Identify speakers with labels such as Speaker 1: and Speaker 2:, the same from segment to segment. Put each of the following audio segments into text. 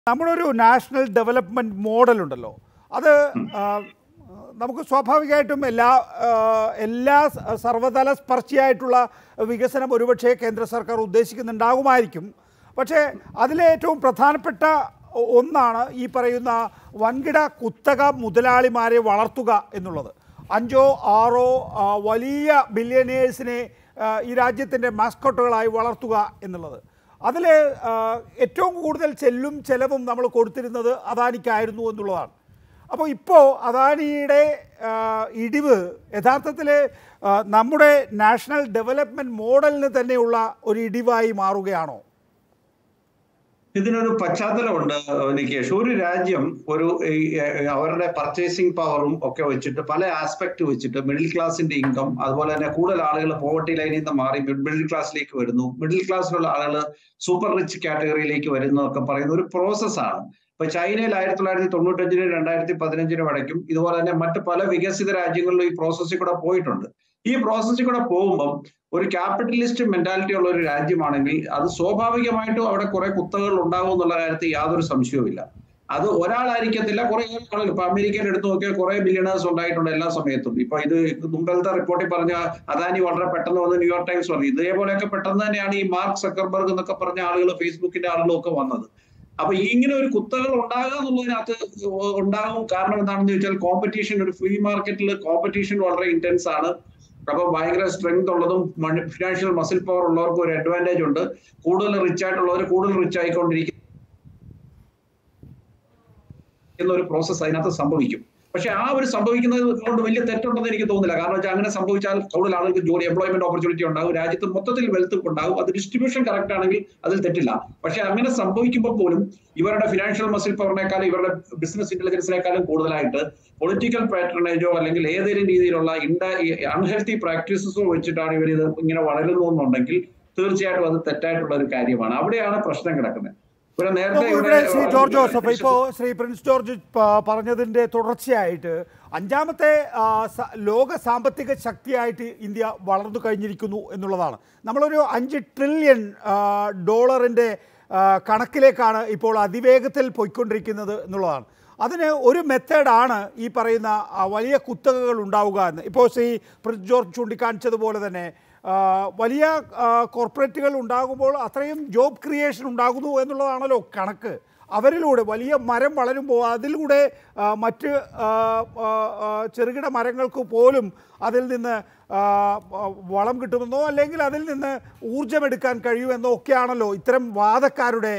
Speaker 1: നമ്മളൊരു national development model ഉണ്ടല്ലോ അത് ആ, നമുക്ക് സ്വാഭാവികമായിട്ടും എല്ലാ ആ, എല്ലാ സ- സർവ്വതല സ്പർശിയായിട്ടുള്ള വികസനം ഒരുപക്ഷെ കേന്ദ്ര സർക്കാർ ഉദ്ദേശിക്കുന്നുണ്ടാകുമായിരിക്കും പക്ഷേ അതിലെ ഏറ്റവും പ്രധാനപ്പെട്ട ഒ- ഒന്നാണ് ഈ പറയുന്ന വൻകിട കുത്തക മുതലാളിമാരെ വളർത്തുക എന്നുള്ളത് അഞ്ചോ ആറോ ആ, വലിയ ബില്യനേഴ്സിനെ ആ, ഈ രാജ്യത്തിൻ്റെ മാസ്കോട്ടുകളായി വളർത്തുക എന്നുള്ളത് അതിൽ ഏറ്റവും കൂടുതൽ ചെല്ലും ചെലവും നമ്മൾ കൊടുത്തിരുന്നത് അദാനിക്കായിരുന്നു എന്നുള്ളതാണ് അപ്പോൾ ഇപ്പോൾ അദാനിയുടെ ആ, ഇടിവ് യഥാർത്ഥത്തിൽ ആ, നമ്മുടെ നാഷണൽ ഡെവലപ്മെൻറ്റ് മോഡലിന് തന്നെയുള്ള ഒരു ഇടിവായി മാറുകയാണോ
Speaker 2: ഇതിനൊരു പശ്ചാത്തലമുണ്ട് നികേഷ് ഒരു രാജ്യം ഒരു ഈ, ഏഹ്, അവരുടെ പർച്ചേസിംഗ് പവറും ഒക്കെ വെച്ചിട്ട് പല ആസ്പെക്ട് വെച്ചിട്ട് മിഡിൽ ക്ലാസിന്റെ ഇൻകം അതുപോലെ തന്നെ കൂടുതൽ ആളുകൾ പോവർട്ടി ലൈനിൽ നിന്ന് മാറി മിഡിൽ ക്ലാസ്സിലേക്ക് വരുന്നു മിഡിൽ ക്ലാസ്സിലുള്ള ആളുകൾ സൂപ്പർ റിച്ച് കാറ്റഗറിയിലേക്ക് വരുന്നു ഒക്കെ പറയുന്ന ഒരു പ്രോസസ്സാണ് ഇപ്പൊ ചൈനയിൽ ആയിരത്തി തൊള്ളായിരത്തി തൊണ്ണൂറ്റഞ്ചിനും രണ്ടായിരത്തി പതിനഞ്ചിനും ഇടയ്ക്കും ഇതുപോലെ തന്നെ മറ്റ് പല വികസിത രാജ്യങ്ങളിലും ഈ പ്രോസസ്സിൽ കൂടെ പോയിട്ടുണ്ട് ഈ പ്രോസസ്സിൽ കൂടെ പോകുമ്പം ഒരു ക്യാപിറ്റലിസ്റ്റ് മെന്റാലിറ്റി ഉള്ള ഒരു രാജ്യമാണെങ്കിൽ അത് സ്വാഭാവികമായിട്ടും അവിടെ കുറെ കുത്തകൾ ഉണ്ടാകും എന്നുള്ള കാര്യത്തിൽ യാതൊരു സംശയവുമില്ല അത് ഒരാളായിരിക്കത്തില്ല കുറെ ആളുകൾ ഇപ്പൊ അമേരിക്കയിൽ എടുത്തു നോക്കിയാൽ കുറെ ബില്യണേഴ്സ് ഉണ്ടായിട്ടുണ്ട് എല്ലാ സമയത്തും ഇപ്പൊ ഇത് മുമ്പത്തെ റിപ്പോർട്ടിൽ പറഞ്ഞ അദാനി വളരെ പെട്ടെന്ന് വന്ന് ന്യൂയോർക്ക് ടൈംസ് പറഞ്ഞു ഇതേപോലെയൊക്കെ പെട്ടെന്ന് തന്നെയാണ് ഈ മാർക്ക് സക്കർബർഗ് എന്നൊക്കെ പറഞ്ഞ ആളുകൾ ഫേസ്ബുക്കിന്റെ ആളുകളും ഒക്കെ വന്നത് അപ്പൊ ഈ ഇങ്ങനെ ഒരു കുത്തകൾ ഉണ്ടാകുക എന്നുള്ളതിനകത്ത് ഉണ്ടാകും കാരണം എന്താണെന്ന് ചോദിച്ചാൽ കോമ്പറ്റീഷൻ ഒരു ഫ്രീ മാർക്കറ്റിൽ കോമ്പറ്റീഷൻ വളരെ ഇന്റൻസ് ആണ് അപ്പൊ ഭയങ്കര സ്ട്രെങ്ത് ഉള്ളതും ഫിനാൻഷ്യൽ മസിൽ പവർ ഉള്ളവർക്ക് ഒരു അഡ്വാൻറ്റേജ് ഉണ്ട് കൂടുതൽ റിച്ച് ആയിട്ടുള്ളവർ കൂടുതൽ റിച്ച് ആയിക്കൊണ്ടിരിക്കും എന്നൊരു പ്രോസസ്സ് അതിനകത്ത് സംഭവിക്കും പക്ഷെ ആ ഒരു സംഭവിക്കുന്നത് കൊണ്ട് വലിയ തെറ്റുണ്ടെന്ന് എനിക്ക് തോന്നുന്നില്ല കാരണം വെച്ചാൽ അങ്ങനെ സംഭവിച്ചാൽ കൂടുതൽ ആളുകൾക്ക് ജോലി എംപ്ലോയ്മെന്റ് ഓപ്പർച്യൂണിറ്റി ഉണ്ടാകും രാജ്യത്ത് മൊത്തത്തിൽ വെൽത്ത് ഉണ്ടാകും അത് ഡിസ്ട്രിബ്യൂഷൻ കറക്റ്റ് ആണെങ്കിൽ അതിൽ തെറ്റില്ല പക്ഷെ അങ്ങനെ സംഭവിക്കുമ്പോൾ പോലും ഇവരുടെ ഫിനാൻഷ്യൽ മസിൽ പവറിനേക്കാളും ഇവരുടെ ബിസിനസ് ഇന്റലിജൻസിനേക്കാളും കൂടുതലായിട്ട് പൊളിറ്റിക്കൽ പാറ്റേണേജോ അല്ലെങ്കിൽ ഏതെങ്കിലും രീതിയിലുള്ള ഇൻഡ അൺഹെൽത്തി പ്രാക്ടീസസോ വെച്ചിട്ടാണ് ഇവർ ഇത് ഇങ്ങനെ വളരുന്നതെന്നുണ്ടെങ്കിൽ തീർച്ചയായിട്ടും അത് തെറ്റായിട്ടുള്ള ഒരു കാര്യമാണ് അവിടെയാണ് പ്രശ്നം കിടക്കുന്നത് ഇവിടെ നേരത്തെ
Speaker 1: നോക്കൂ, ഇവിടെ ശ്രീ ജോർജ് ജോസഫ് ഇപ്പോൾ ശ്രീ പ്രിൻസ് ജോർജ് പ- പറഞ്ഞതിൻ്റെ തുടർച്ചയായിട്ട് അഞ്ചാമത്തെ ആ, സ- ലോക സാമ്പത്തിക ശക്തിയായിട്ട് ഇന്ത്യ വളർന്നു കഴിഞ്ഞിരിക്കുന്നു എന്നുള്ളതാണ് നമ്മളൊരു അഞ്ച് ട്രില്യൺ ഡോളറിൻ്റെ കണക്കിലേക്കാണ് ഇപ്പോൾ അതിവേഗത്തിൽ പോയിക്കൊണ്ടിരിക്കുന്നത് എന്നുള്ളതാണ് അതിന് ഒരു മെത്തേഡാണ് ഈ പറയുന്ന ആ, വലിയ കുത്തകകൾ ഉണ്ടാവുക എന്ന് ഇപ്പോൾ ശ്രീ പ്രിൻസ് ജോർജ് ചൂണ്ടിക്കാണിച്ചതുപോലെ തന്നെ ആ, വലിയ ആ, കോർപ്പറേറ്റുകൾ ഉണ്ടാകുമ്പോൾ അത്രയും ജോബ് ക്രിയേഷൻ ഉണ്ടാകുന്നു എന്നുള്ളതാണല്ലോ കണക്ക് അവരിലൂടെ വലിയ മരം വളരുമ്പോൾ അതിലൂടെ ആ, മറ്റ് ആ, ആ, ആ, ചെറുകിട മരങ്ങൾക്ക് പോലും അതിൽ നിന്ന് ആ, ആ, വളം കിട്ടുമെന്നോ അല്ലെങ്കിൽ അതിൽ നിന്ന് ഊർജ്ജമെടുക്കാൻ കഴിയുമെന്നോ ഒക്കെയാണല്ലോ ഇത്തരം വാദക്കാരുടെ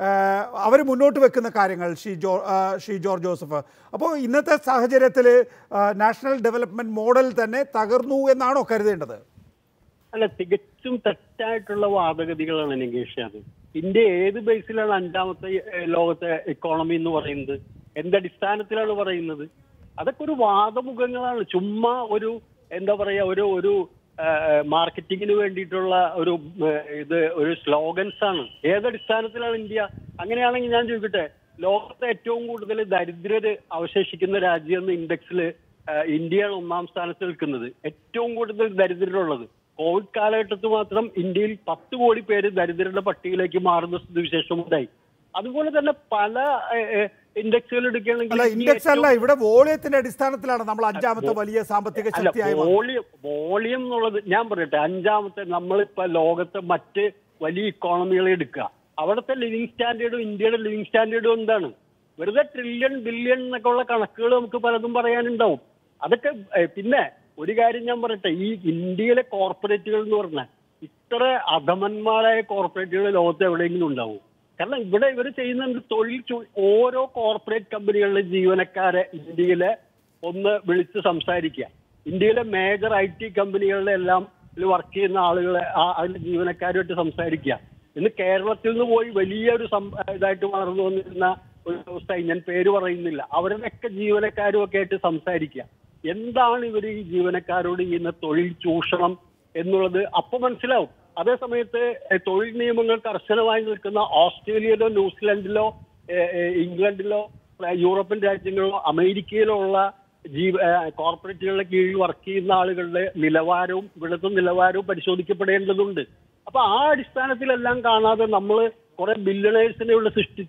Speaker 1: അവർ മുന്നോട്ട് വെക്കുന്ന കാര്യങ്ങൾ ശ്രീ ജോ ആ, ശ്രീ ജോർജ് ജോസഫ് അപ്പോൾ ഇന്നത്തെ സാഹചര്യത്തിൽ നാഷണൽ ഡെവലപ്മെൻറ്റ് മോഡൽ തന്നെ തകർന്നു എന്നാണോ കരുതേണ്ടത്
Speaker 3: അല്ല തികച്ചും തെറ്റായിട്ടുള്ള വാദഗതികളാണ് നികേഷ് അത് ഇന്ത്യ ഏത് ബേസിലാണ് അഞ്ചാമത്തെ ഏഹ്, ലോകത്തെ ഇക്കോണമി എന്ന് പറയുന്നത് എന്തടിസ്ഥാനത്തിലാണ് പറയുന്നത് അതൊക്കെ ഒരു വാദമുഖങ്ങളാണ് ചുമ്മാ ഒരു എന്താ പറയാ ഒരു ഒരു മാർക്കറ്റിങ്ങിന് വേണ്ടിയിട്ടുള്ള ഒരു ഏഹ്, ഇത് ഒരു സ്ലോഗൻസ് ആണ് ഏതടിസ്ഥാനത്തിലാണ് ഇന്ത്യ അങ്ങനെയാണെങ്കിൽ ഞാൻ ചോദിക്കട്ടെ ലോകത്തെ ഏറ്റവും കൂടുതൽ ദരിദ്രര് അവശേഷിക്കുന്ന രാജ്യം എന്ന ഇൻഡെക്സിൽ ഇന്ത്യയാണ് ഒന്നാം സ്ഥാനത്ത് നിൽക്കുന്നത് ഏറ്റവും കൂടുതൽ ദരിദ്രരുള്ളത് കോവിഡ് കാലഘട്ടത്തിൽ മാത്രം ഇന്ത്യയിൽ പത്ത് കോടി പേര് ദരിദ്രരുടെ പട്ടികയിലേക്ക് മാറുന്ന സ്ഥിതിവിശേഷം ഉണ്ടായി അതുപോലെ തന്നെ പല ഇൻഡെക്സുകൾ
Speaker 1: അല്ല
Speaker 3: എടുക്കുകയാണെങ്കിൽ ഈ
Speaker 1: ഇൻഡെക്സ് അല്ല
Speaker 3: ഏറ്റവും-
Speaker 1: ഇവിടെ വോളിയത്തിന്റെ അടിസ്ഥാനത്തിലാണ് നമ്മൾ അഞ്ചാമത്തെ വലിയ സാമ്പത്തിക
Speaker 3: അല്ല
Speaker 1: ശക്തിയായി മാറുന്നത്.
Speaker 3: വോളിയം വോളിയം എന്നുള്ളത് ഞാൻ പറയട്ടെ അഞ്ചാമത്തെ നമ്മളിപ്പോ ലോകത്തെ മറ്റ് വലിയ ഇക്കോണമികളെ എടുക്കുക അവിടുത്തെ ലിവിങ് സ്റ്റാൻഡേർഡും ഇന്ത്യയുടെ ലിവിങ് സ്റ്റാൻഡേർഡും എന്താണ് വെറുതെ ട്രില്യൺ ബില്യൺ എന്നൊക്കെ ഉള്ള കണക്കുകൾ നമുക്ക് പലതും പറയാനുണ്ടാവും അതൊക്കെ ഏഹ്, പിന്നെ ഒരു കാര്യം ഞാൻ പറയട്ടെ ഈ ഇന്ത്യയിലെ കോർപ്പറേറ്റുകൾ എന്ന് പറഞ്ഞാൽ ഇത്ര അധമന്മാരായ കോർപ്പറേറ്റുകൾ ലോകത്ത് എവിടെയെങ്കിലും ഉണ്ടാവും കാരണം ഇവിടെ ഇവർ ചെയ്യുന്ന തൊഴിൽ ചു- ഓരോ കോർപ്പറേറ്റ് കമ്പനികളിലെ ജീവനക്കാരെ ഇന്ത്യയിലെ ഒന്ന് വിളിച്ച് സംസാരിക്കുക ഇന്ത്യയിലെ മേജർ ഐ ടി കമ്പനികളിലെ എല്ലാം വർക്ക് ചെയ്യുന്ന ആളുകളെ ആ അതിന്റെ ജീവനക്കാരുമായിട്ട് സംസാരിക്കുക ഇന്ന് കേരളത്തിൽ നിന്ന് പോയി വലിയൊരു സം ഇതായിട്ട് വളർന്നു വന്നിരുന്ന ഒരു വ്യവസായി ഞാൻ പേര് പറയുന്നില്ല അവരുടെയൊക്കെ ജീവനക്കാരും ഒക്കെ ആയിട്ട് സംസാരിക്കുക എന്താണ് ഇവർ ഈ ജീവനക്കാരോട് ചെയ്യുന്ന തൊഴിൽ ചൂഷണം എന്നുള്ളത് അപ്പൊ മനസ്സിലാവും അതേ സമയത്ത് എഹ്, തൊഴിൽ നിയമങ്ങൾ കർശനമായി നിൽക്കുന്ന ഓസ്ട്രേലിയയിലോ ന്യൂസിലൻഡിലോ എഹ്, എഹ്, ഇംഗ്ലണ്ടിലോ ഏഹ്, യൂറോപ്യൻ രാജ്യങ്ങളിലോ അമേരിക്കയിലോ ഉള്ള ജീവ ഏഹ്, കോർപ്പറേറ്റുകളുടെ കീഴിൽ വർക്ക് ചെയ്യുന്ന ആളുകളുടെ നിലവാരവും ഇവിടുത്തെ നിലവാരവും പരിശോധിക്കപ്പെടേണ്ടതുണ്ട് അപ്പൊ ആ അടിസ്ഥാനത്തിലെല്ലാം കാണാതെ നമ്മൾ കുറെ ബില്യണേഴ്സിനെ ഇവിടെ സൃഷ്ടിച്ചു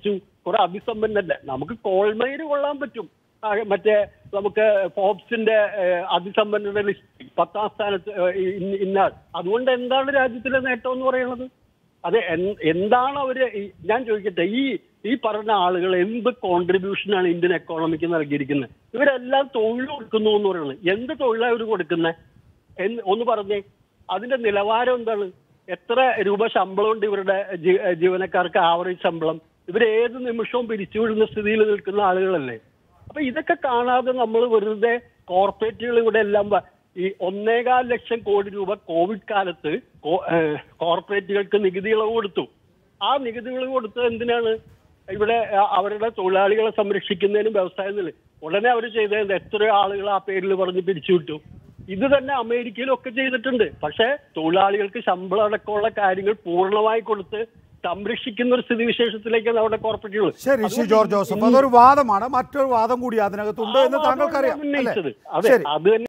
Speaker 3: കുറെ അതിസമ്പന്നല്ലേ നമുക്ക് കോൾമയിര് കൊള്ളാൻ പറ്റും ആ, മറ്റേ നമുക്ക് ഫോബ്സിന്റെ ഏഹ്, അതിസമ്പന്നരുടെ ലിസ്റ്റ് പത്താം സ്ഥാനത്ത് ഏഹ്, ഇന്ന- ഇന്നാൾ അതുകൊണ്ട് എന്താണ് രാജ്യത്തിലെ നേട്ടം എന്ന് പറയുന്നത് അത് എൻ- എന്താണ് അവര് ഈ- ഞാൻ ചോദിക്കട്ടെ ഈ ഈ പറഞ്ഞ ആളുകൾ എന്ത് കോൺട്രിബ്യൂഷനാണ് ഇന്ത്യൻ എക്കോണമിക്ക് നൽകിയിരിക്കുന്നത് ഇവരെല്ലാം തൊഴിൽ കൊടുക്കുന്നു എന്ന് പറയുന്നത് എന്ത് തൊഴിലാണ് ഇവർ കൊടുക്കുന്നത് എന്ന് ഒന്ന് പറഞ്ഞേ അതിന്റെ നിലവാരം എന്താണ് എത്ര രൂപ ശമ്പളമുണ്ട് ഇവരുടെ ജീ- ജീവനക്കാർക്ക് ആവറേജ് ശമ്പളം ഇവർ ഏത് നിമിഷവും പിരിച്ചുവിടുന്ന സ്ഥിതിയിൽ നിൽക്കുന്ന ആളുകളല്ലേ അപ്പൊ ഇതൊക്കെ കാണാതെ നമ്മൾ വെറുതെ കോർപ്പറേറ്റുകൾ ഇവിടെ എല്ലാം വ- ഈ ഒന്നേകാൽ ലക്ഷം കോടി രൂപ കോവിഡ് കാലത്ത് കോ- ഏഹ് കോർപ്പറേറ്റുകൾക്ക് നികുതി ഇളവ് കൊടുത്തു ആ നികുതി ഇളവ് കൊടുത്തത് എന്തിനാണ് ഇവിടെ അ- അവരുടെ തൊഴിലാളികളെ സംരക്ഷിക്കുന്നതിനും വ്യവസായത്തിൽ ഉടനെ അവർ ചെയ്തത് എത്ര ആളുകൾ ആ പേരിൽ പറഞ്ഞ് പിരിച്ചുവിട്ടു ഇത് തന്നെ അമേരിക്കയിലൊക്കെ ചെയ്തിട്ടുണ്ട് പക്ഷേ തൊഴിലാളികൾക്ക് ശമ്പളം അടക്കമുള്ള കാര്യങ്ങൾ പൂർണ്ണമായി കൊടുത്ത് സംരക്ഷിക്കുന്ന ഒരു സ്ഥിതിവിശേഷത്തിലേക്കാണ് അവിടെ കോർപ്പറേറ്റുകൾ
Speaker 1: ശരി ശ്രീ ജോർജ് ജോസഫ് അതൊരു വാദമാണ് മറ്റൊരു വാദം കൂടി അതിനകത്തുണ്ട് എന്ന് താങ്കൾക്കറിയാം അല്ലേ
Speaker 3: ഉന്നയിച്ചത് അതെ
Speaker 1: ശരി
Speaker 3: അത് തന്നെ